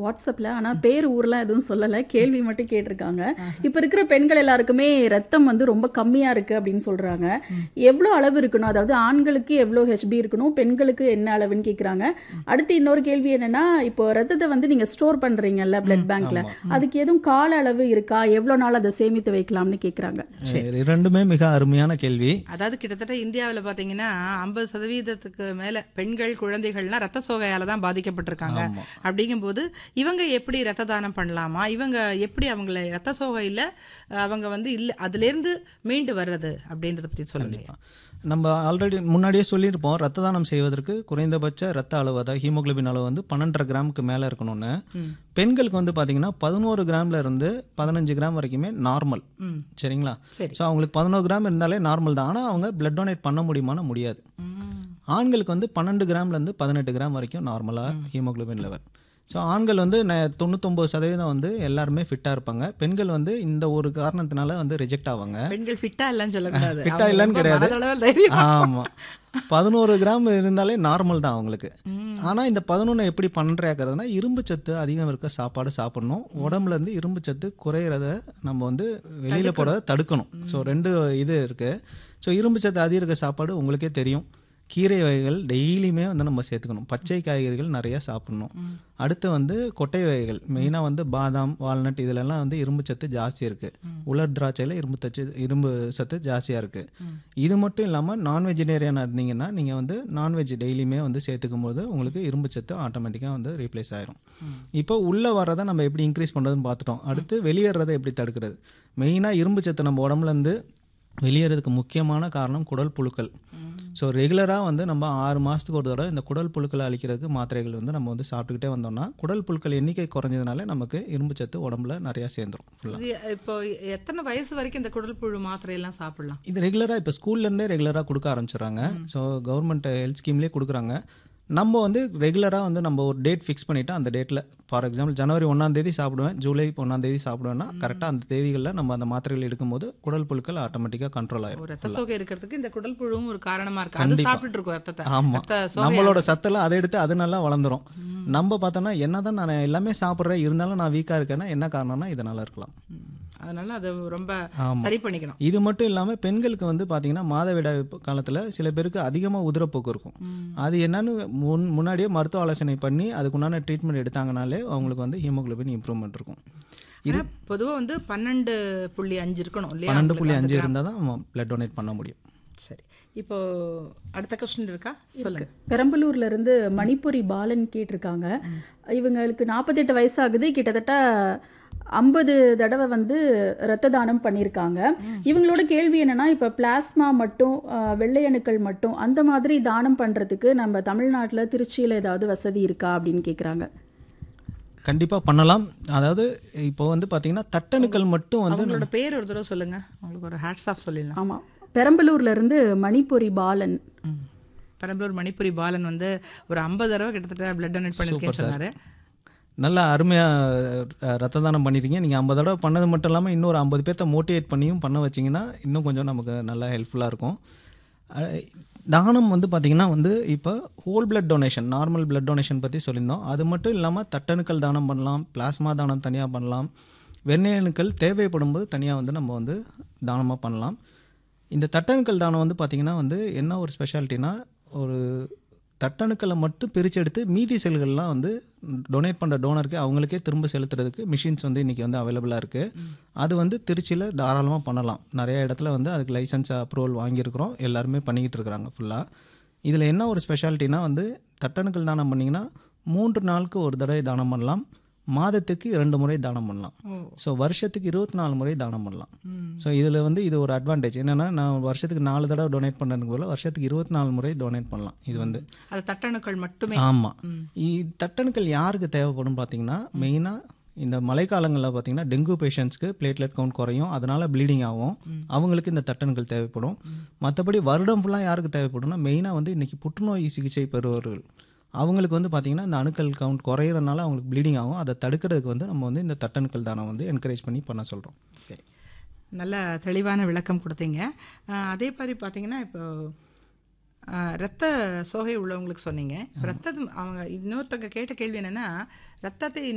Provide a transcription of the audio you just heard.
வாட்ஸ்அப்ல ஆனா பேர் ஊர்லாம் எதுவும் சொல்லல கேள்வி மட்டும் கேட்டிருக்காங்க இப்ப இருக்கிற பெண்கள் எல்லாருக்குமே ரத்தம் வந்து ரொம்ப கம்மியா இருக்கு அப்படின்னு சொல்றாங்க எவ்வளவு அளவு இருக்கணும் அதாவது ஆண்களுக்கு எவ்வளவு ஹெச்பி இருக்கணும் பெண்களுக்கு என்ன அளவுன்னு கேக்குறாங்க அடுத்து இன்னொரு கேள்வி என்னன்னா இப்போ ரத்தத்தை வந்து நீங்க ஸ்டோர் பண்றீங்கல்ல பிளட் பேங்க்ல அதுக்கு எதுவும் கால அளவு இருக்கா எவ்வளவு நாள் அதை சேமித்து வைக்கலாம்னு கேக்குறாங்க இரண்டுமே மிக அருமையான கேள்வி அதாவது கிட்டத்தட்ட இந்தியாவில் பார்த்தீங்கன்னா ஐம்பது சதவீதத்துக்கு மேல பெண்கள் குழந்தைகள்லாம் ரத்த சோகையால தான் பாதிக்கப்பட்டிருக்காங்க அப்படிங்கும்போது இவங்க எப்படி ரத்த தானம் பண்ணலாமா இவங்க எப்படி அவங்கள ரத்த சோகையில் அவங்க வந்து இல்லை அதுலேருந்து மீண்டு வர்றது அப்படின்றத பற்றி சொல்லுங்க நம்ம ஆல்ரெடி முன்னாடியே சொல்லியிருப்போம் ரத்த தானம் செய்வதற்கு குறைந்தபட்ச ரத்த அளவு அதாவது ஹீமோகுளோபின் அளவு வந்து பன்னெண்டரை கிராமுக்கு மேலே இருக்கணும்னு பெண்களுக்கு வந்து பார்த்தீங்கன்னா பதினோரு கிராம்ல இருந்து பதினஞ்சு கிராம் வரைக்குமே நார்மல் ம் சரிங்களா சரி. ஸோ அவங்களுக்கு பதினோரு கிராம் இருந்தாலே நார்மல் தான் ஆனால் அவங்க பிளட் டொனேட் பண்ண முடியுமான்னு முடியாது ம். ஆண்களுக்கு வந்து பன்னெண்டு கிராம்லேருந்து பதினெட்டு கிராம் வரைக்கும் நார்மலாக ஹீமோகுளோபின் லெவல் ஸோ ஆண்கள் வந்து ந- தொண்ணூத்தொம்பது சதவீதம் வந்து எல்லாருமே ஃபிட்டாக இருப்பாங்க பெண்கள் வந்து இந்த ஒரு காரணத்தினால வந்து ரிஜெக்ட் ஆவாங்க பெண்கள் ஃபிட்டா இல்லைன்னு சொல்லக்கூடாது ஃபிட்டா அவங்க இல்லைன்னு ரொம்ப கிடையாது மனதளவில் தைரியம் ஆமா பதினோரு கிராம் இருந்தாலே நார்மல் தான் அவங்களுக்கு ஆனா இந்த பதினொன்று எப்படி பன்னெண்டாக்குறதுனா இரும்பு சத்து அதிகம் இருக்க சாப்பாடு சாப்பிடணும் உடம்புல இருந்து இரும்பு சத்து குறையிறத நம்ம வந்து வெளியில போறத தடுக்கணும் ஸோ ரெண்டு இது இருக்கு ஸோ இரும்பு சத்து அதிகம் இருக்க சாப்பாடு உங்களுக்கே தெரியும் கீரை வகைகள் டெய்லியுமே வந்து நம்ம சேர்த்துக்கணும் பச்சை காய்கறிகள் நிறைய சாப்பிடணும் அடுத்து வந்து கொட்டை வகைகள் மெயினாக வந்து பாதாம் வால்நட் இதுலெல்லாம் வந்து இரும்பு சத்து ஜாஸ்தி இருக்கு உலர் திராட்சையில் இரும்பு தச்சு இரும்பு சத்து ஜாஸ்தியாக இருக்கு இது மட்டும் இல்லாமல் நான் வெஜிடேரியனாக இருந்தீங்கன்னா நீங்கள் வந்து நான்வெஜ் டெய்லியுமே வந்து சேர்த்துக்கும் போது உங்களுக்கு இரும்பு சத்து ஆட்டோமேட்டிக்காக வந்து ரீப்ளேஸ் ஆயிரும் இப்போ உள்ளே வர்றதை நம்ம எப்படி இன்க்ரீஸ் பண்ணுறதுன்னு பார்த்துட்டோம் அடுத்து வெளியேறதை எப்படி தடுக்கிறது மெயினாக இரும்பு சத்து நம்ம உடம்புலேருந்து வெளியேறதுக்கு முக்கியமான காரணம் குடல் புழுக்கள் ஸோ ரெகுலராக வந்து நம்ம ஆறு மாதத்துக்கு ஒரு தடவை இந்த குடல் புழுக்களை அழிக்கிறதுக்கு மாத்திரைகள் வந்து நம்ம வந்து சாப்பிட்டுக்கிட்டே வந்தோம்னா குடல் புழுக்கள் எண்ணிக்கை குறைஞ்சதுனால நமக்கு இரும்பு சத்து உடம்புல நிறையா சேர்ந்துரும் ஃபுல்லாக இது இப்போ எத்தனை வயசு வரைக்கும் இந்த குடல் புழு மாத்திரை எல்லாம் சாப்பிடலாம் இது ரெகுலராக இப்போ ஸ்கூல்லேருந்தே ரெகுலராக கொடுக்க ஆரம்பிச்சிடுறாங்க ஸோ கவர்மெண்ட் ஹெல்த் ஸ்கீம்லேயே கொடுக்குறாங்க நம்ம வந்து ரெகுலராக வந்து நம்ம ஒரு டேட் ஃபிக்ஸ் பண்ணிவிட்டு அந்த டேட்டில் ஃபார் எக்ஸாம்பிள் ஜனவரி ஒன்றாம் தேதி சாப்பிடுவேன் ஜூலை ஒன்றாம் தேதி சாப்பிடுவேன்னா கரெக்டாக அந்த தேதிகளில் நம்ம அந்த மாத்திரைகள் எடுக்கும்போது குடல் புழுக்கள் ஆட்டோமேட்டிக்காக கண்ட்ரோல் ஆயிரும் ஒரு ரத்த சோகை இருக்கிறதுக்கு இந்த குடல் புழுவும் ஒரு காரணமா இருக்கு அது கண்டிப்பா. சாப்பிட்டுட்டு இருக்கும் ரத்தத்தை ஆமா ரத்த சோகை நம்மளோட சத்தெல்லாம் அதை எடுத்து அது நல்லா வளர்ந்துரும் நம்ம பார்த்தோன்னா என்னதான் நான் எல்லாமே சாப்பிட்றேன் இருந்தாலும் நான் வீக்காக இருக்கேன்னா என்ன காரணம்னா இதனால இருக்கலாம் ம். அதனால அது ரொம்ப ஆமா. சரி பண்ணிக்கணும் இது மட்டும் இல்லாமல் பெண்களுக்கு வந்து பார்த்தீங்கன்னா மாதவிடாய் காலத்தில் சில பேருக்கு அதிகமாக உதிரப்போக்கு இருக்கும் அது என்னன்னு முன் முன்னாடியே மருத்துவ ஆலோசனை பண்ணி அதுக்குண்டான ட்ரீட்மெண்ட் எடுத்தாங்கனாலே அவங்களுக்கு வந்து ஹீமோகுளோபின் இம்ப்ரூவ்மெண்ட் இருக்கும் ஆனா பொதுவா வந்து பன்னெண்டு புள்ளி அஞ்சு இருக்கணும் இல்லையா பன்னெண்டு புள்ளி உங்களுக்கு அஞ்சு அந்த இருந்தால் தான் பிளட் டொனேட் பண்ண முடியும் gram? சரி இப்போ அடுத்த கொஸ்டின் இருக்கா சொல்லுங்க பெரம்பலூர்ல இருந்து மணிப்புரி பாலன் கேட்டிருக்காங்க இவங்களுக்கு நாற்பத்தெட்டு வயசாகுது கிட்டத்தட்ட ஐம்பது தடவை வந்து ரத்த தானம் பண்ணியிருக்காங்க இவங்களோட கேள்வி என்னன்னா இப்போ பிளாஸ்மா மட்டும் அஹ், வெள்ளை அணுக்கள் மட்டும் அந்த மாதிரி தானம் பண்றதுக்கு நம்ம தமிழ்நாட்டில் திருச்சியில் ஏதாவது வசதி இருக்கா அப்படின்னு கேட்குறாங்க கண்டிப்பாக பண்ணலாம் அதாவது இப்போ வந்து பார்த்தீங்கன்னா தட்டணுக்கள் மட்டும் வந்து அவங்களோட பேர் ஒரு தடவை சொல்லுங்க உங்களுக்கு ஒரு ஹேட்ஸ் ஆஃப் சொல்லிடலாம் ஆமா பெரம்பலூர்ல இருந்து மணிப்புரி பாலன் ம். பெரம்பலூர் மணிப்புரி பாலன் வந்து ஒரு ஐம்பது தடவை கிட்டத்தட்ட பிளட் டொனேட் பண்ணிருக்கேன்னு சொன்னாரு நல்லா அருமையாக ரத்த தானம் பண்ணிருக்கீங்க நீங்கள் ஐம்பது தடவை பண்ணது மட்டும் இல்லாமல் இன்னொரு ஐம்பது பேர்த்த மோட்டிவேட் பண்ணியும் பண்ண வச்சிங்கன்னா இன்னும் கொஞ்சம் நமக்கு நல்லா ஹெல்ப்ஃபுல்லாக இருக்கும் அஹ் தானம் வந்து பார்த்திங்கன்னா வந்து இப்போ whole blood donation normal blood donation பற்றி சொல்லியிருந்தோம் அது மட்டும் இல்லாமல் தட்டணுக்கள் தானம் பண்ணலாம் பிளாஸ்மா தானம் தனியாக பண்ணலாம் வெண்ணெய் அணுக்கள் தேவைப்படும் போது தனியாக வந்து நம்ம வந்து தானமாக பண்ணலாம் இந்த தட்டணுக்கள் தானம் வந்து பார்த்திங்கன்னா வந்து என்ன ஒரு ஸ்பெஷாலிட்டினா ஒரு தட்டணுக்களை மட்டும் பிரிச்செடுத்து மீதி செல்கள்லாம் வந்து டொனேட் பண்ணுற டோனருக்கு அவங்களுக்கே திரும்ப செலுத்துறதுக்கு மிஷின்ஸ் வந்து இன்றைக்கி வந்து அவைலபிளாக இருக்குது அது வந்து திருச்சியில் தாராளமாக பண்ணலாம் நிறைய இடத்துல வந்து அதுக்கு லைசன்ஸ் அப்ரூவல் வாங்கியிருக்கிறோம் எல்லாருமே பண்ணிக்கிட்டு இருக்கிறாங்க ஃபுல்லாக இதில் என்ன ஒரு ஸ்பெஷாலிட்டினா வந்து தட்டணுக்கள் தானம் பண்ணிங்கன்னா மூன்று நாளுக்கு ஒரு தடவை தானம் பண்ணலாம் மாதத்துக்கு இரண்டு முறை தானம் பண்ணலாம் ஸோ வருஷத்துக்கு இருபத்தி நாலு முறை தானம் பண்ணலாம் ஸோ இதில் வந்து இது ஒரு அட்வான்டேஜ் என்னென்னா நான் வருஷத்துக்கு நாலு தடவை டொனேட் பண்ணுறதுக்கு போல வருஷத்துக்கு இருபத்தி நாலு முறை டொனேட் பண்ணலாம் இது வந்து அது தட்டணுக்கள் மட்டுமே ஆமாம் தட்டணுக்கள் யாருக்கு தேவைப்படும் பார்த்தீங்கன்னா மெயினாக இந்த மழைக்காலங்களில் பார்த்தீங்கன்னா டெங்கு பேஷண்ட்ஸ்க்கு பிளேட்லெட் கவுண்ட் குறையும் அதனால ப்ளீடிங் ஆகும் அவங்களுக்கு இந்த தட்டணுக்கள் தேவைப்படும் மற்றபடி வருடம் ஃபுல்லாக யாருக்கு தேவைப்படும்னா மெயினாக வந்து இன்னைக்கு புற்றுநோய் சிகிச்சை பெறுபவர்கள் அவங்களுக்கு வந்து பார்த்தீங்கன்னா இந்த அணுக்கள் கவுண்ட் குறையிறதுனால அவங்களுக்கு ப்ளீடிங் ஆகும் அதை தடுக்கிறதுக்கு வந்து நம்ம வந்து இந்த தட்டணுக்கள் தானம் வந்து என்கரேஜ் பண்ணி பண்ண சொல்கிறோம் சரி நல்ல தெளிவான விளக்கம் கொடுத்தீங்க அஹ், அதே மாதிரி பார்த்தீங்கன்னா இப்போ அஹ், ரத்த சோகை உள்ளவங்களுக்கு சொன்னீங்க ரத்தம் அவங்க இன்னொருத்தங்க கேட்ட கேள்வி என்னன்னா ரத்தத்தை